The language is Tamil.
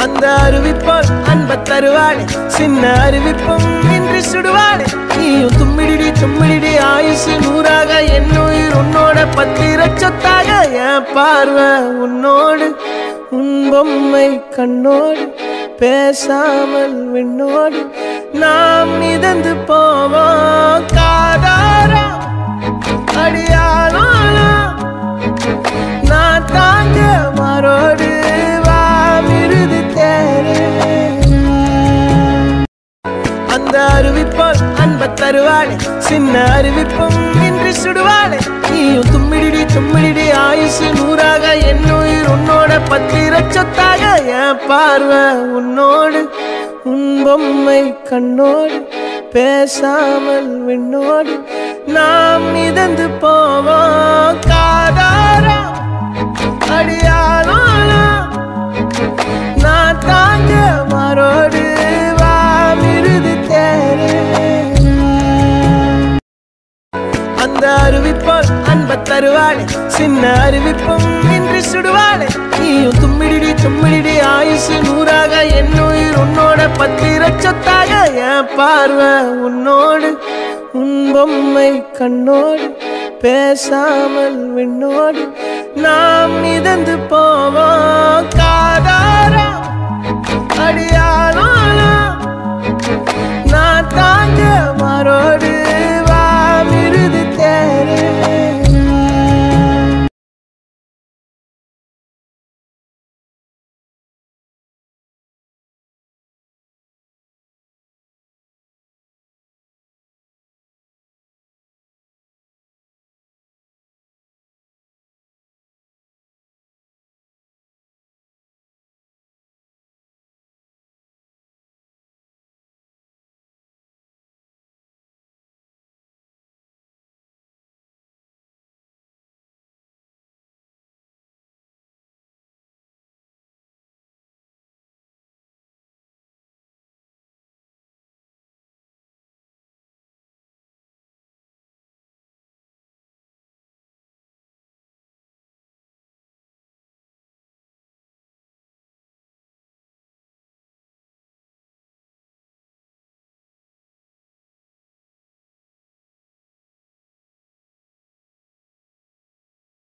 அந்த அறிவிப்போல் அன்ப தருவாளே சின்ன அறிவிப்பும் இன்று சுடுவாளே நீயும் தும்மிடிடி தும்மிடிடி ஆயுசு நூறாக என் உயிர் உன்னோட பத்திர சொத்தாக என் பார்வை உன்னோடு உன் பொம்மை கண்ணோடு பேசாமல் விண்ணோடு நாம் மிதந்து போவோம் காதாரா அடியாலும் நான் தாங்க மாறோடு வா மிருது தேரே அந்த அறிவிப்போல் அன்ப தருவாளே சின்ன அறிவிப்பும் இன்று சுடுவாளே நீயும் தும்மிடிடி தும்மிடிடி ஆயுசு நூறாக என் உயிர் உன்னோட பத்திர சொத்தாக என் பார்வை உன்னோடு உன் பொம்மை கண்ணோடு பேசாமல் விண்ணோடு நாம் மிதந்து போவோம் காதாரா அடியாலும் நான் தாங்க மாறோடு வா மிருது தேரே அந்த அறிவிப்போல் அன்ப தருவாளே சின்ன அறிவிப்பும் இன்று சுடுவாளே நீயும் தும்மிடிடி தும்மிடிடி ஆயுசு நூறாக என் உயிர் உன்னோட பத்திர சொத்தாக என் பார்வை உன்னோடு உன் பொம்மை கண்ணோடு பேசாமல் விண்ணோடு நாம் மிதந்து போவோம் காதா